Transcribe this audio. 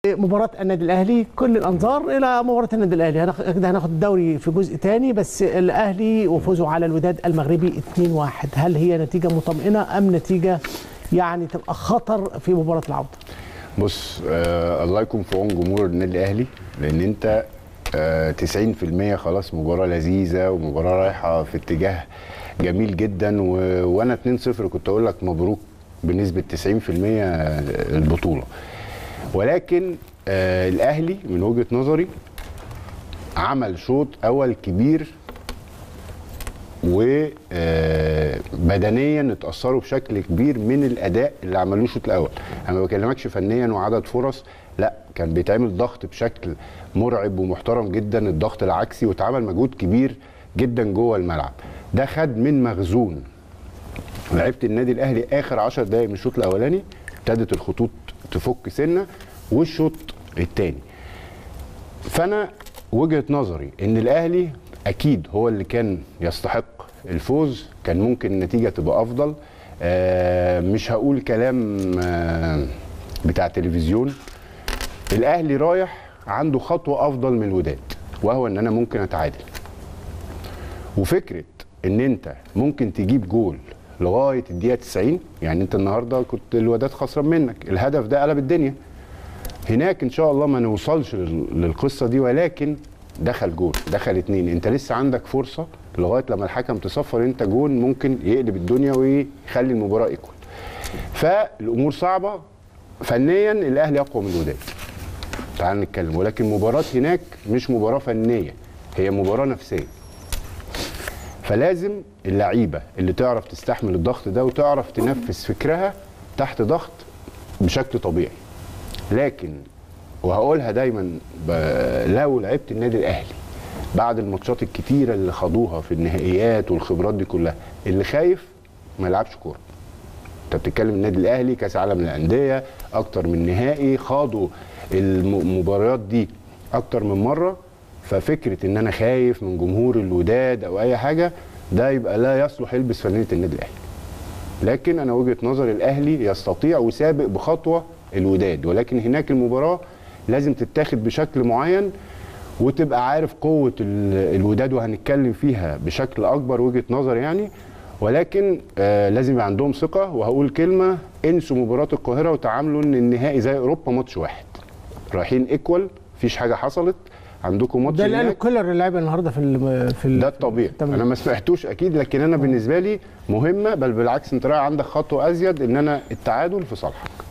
مباراة النادي الأهلي كل الأنظار إلى مباراة النادي الأهلي هناخ- كده هناخد الدوري في جزء تاني بس الأهلي وفوزه على الوداد المغربي 2-1 هل هي نتيجة مطمئنة أم نتيجة يعني تبقى خطر في مباراة العودة بص آه الله يكون في عون جمهور النادي الاهلي لان انت آه 90% خلاص مباراه لذيذه ومباراه رايحه في اتجاه جميل جدا و... وانا 2-0 كنت اقول لك مبروك بنسبه 90% البطوله ولكن آه الاهلي من وجهه نظري عمل شوط اول كبير وبدنيا اتاثروا بشكل كبير من الاداء اللي عملوه الشوط الاول انا ما بكلمكش فنيا وعدد فرص لا كان بيتعمل ضغط بشكل مرعب ومحترم جدا الضغط العكسي واتعمل مجهود كبير جدا جوه الملعب ده خد من مخزون لعيبه النادي الاهلي اخر 10 دقائق من الشوط الاولاني ابتدت الخطوط تفك سنه والشوط الثاني فانا وجهه نظري ان الاهلي اكيد هو اللي كان يستحق الفوز كان ممكن النتيجه تبقى افضل آه مش هقول كلام آه بتاع تلفزيون الاهلي رايح عنده خطوه افضل من الوداد وهو ان انا ممكن اتعادل وفكره ان انت ممكن تجيب جول لغايه الدقيقه 90 يعني انت النهارده كنت الوداد خسران منك الهدف ده قلب الدنيا هناك ان شاء الله ما نوصلش لل- للقصه دي ولكن دخل جول دخل اتنين انت لسه عندك فرصه لغايه لما الحكم تصفر انت جون ممكن يقلب الدنيا ويخلي المباراه ايكوال فالامور صعبه فنيا الاهلي اقوى من الوداد تعال نتكلم ولكن مباراه هناك مش مباراه فنيه هي مباراه نفسيه فلازم اللعيبه اللي تعرف تستحمل الضغط ده وتعرف تنفذ فكرها تحت ضغط بشكل طبيعي لكن وهقولها دايما ب- لو لعبت النادي الاهلي بعد الماتشات الكتيره اللي خدوها في النهائيات والخبرات دي كلها اللي خايف ما يلعبش كوره انت بتتكلم النادي الاهلي كاس عالم للانديه اكتر من نهائي خاضوا المباريات دي اكتر من مره ففكره ان انا خايف من جمهور الوداد او اي حاجه ده يبقى لا يصلح يلبس فنيه النادي الاهلي لكن انا وجهه نظري الاهلي يستطيع وسابق بخطوه الوداد ولكن هناك المباراه لازم تتاخد بشكل معين وتبقى عارف قوه ال- الوداد وهنتكلم فيها بشكل اكبر وجهه نظر يعني ولكن آه لازم يبقى عندهم ثقه وهقول كلمه انسوا مباراه القاهره وتعاملوا ان النهائي زي اوروبا ماتش واحد رايحين ايكوال مفيش حاجه حصلت عندكم ماتش ده اللي قاله هناك. كولر اللعيبه النهارده في ال في ال ده الطبيعي تمام. انا ما سمعتوش اكيد لكن انا بالنسبه لي مهمه بل بالعكس انت رايح عندك خطوه ازيد ان انا التعادل في صالحك